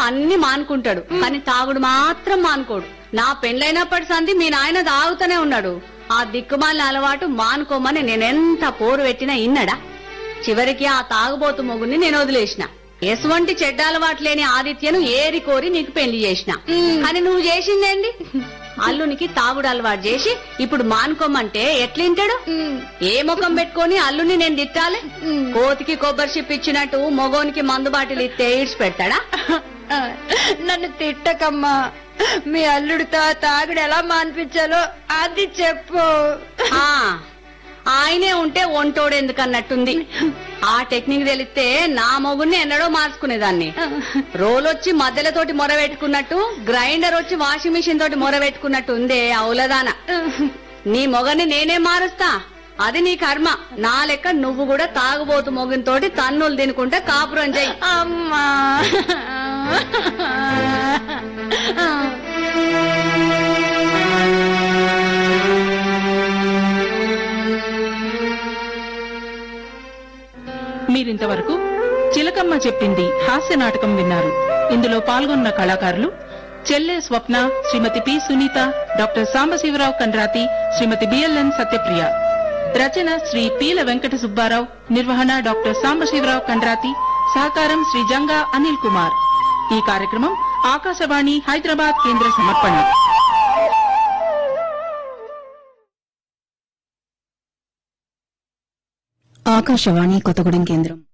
అన్ని మానుకుంటాడు కానీ తాగుడు మాత్రం మానుకోడు నా పెండ్లైనప్పటి సంది మీ నాయన తాగుతూనే ఉన్నాడు ఆ దిక్కుమాలిన అలవాటు మానుకోమని నేనెంత పోరు పెట్టినా ఇన్నడా చివరికి ఆ తాగుబోతు మొగుని నేను వదిలేసిన ఎటువంటి చెడ్డ అలవాటు లేని ఆదిత్యను ఏరి కోరి నీకు పెళ్లి చేసిన కానీ నువ్వు చేసిందేంది అల్లునికి తాగుడు అలవాటు చేసి ఇప్పుడు మానుకోమంటే ఎట్లింటాడు ఏ ముఖం పెట్టుకొని అల్లుని నేను తిట్టాలి కోతికి కొబ్బరి చిప్ ఇచ్చినట్టు మొగోనికి మందు బాటిల్ ఇస్తే ఈడ్చి పెడతాడా నన్ను తిట్టకమ్మా మీ అల్లుడితో తాగుడు ఎలా మాన్పించాలో అది చెప్పు ఆ ఆయనే ఉంటే ఒంటోడు ఎందుకన్నట్టుంది ఆ టెక్నిక్ తెలిస్తే నా మొగుడిని ఎన్నడో మార్చుకునేదాన్ని రోలొచ్చి మధ్యలతోటి మొర పెట్టుకున్నట్టు గ్రైండర్ వచ్చి వాషింగ్ మిషన్ తోటి మొర పెట్టుకున్నట్టు ఉందే అవులదాన నీ మొగని నేనే మారుస్తా అది నీ కర్మ నా లెక్క నువ్వు కూడా తాగుబోతు మొగునితోటి తన్నులు తినుకుంటే కాపురం చెయ్యి అమ్మా మీరింతవరకు చిలకమ్మ చెప్పింది హాస్య నాటకం విన్నారు ఇందులో పాల్గొన్న కళాకారులు చెల్లె Swapna Shrimati P Sunitha doctor Sambasivarao Kandrathi Shrimati BLN Satyapriya రచన శ్రీ పీల వెంకట సుబ్బారావు నిర్వహణ డాక్టర్ సాంబశివరావు కండ్రాతి సహకారం శ్రీ జంగా అనిల్ కుమార్ ఈ కార్యక్రమం ఆకాశవాణి హైదరాబాద్ కేంద్ర సమర్పణ ఆకాశవాణి కొత్తగూడెం కేంద్రం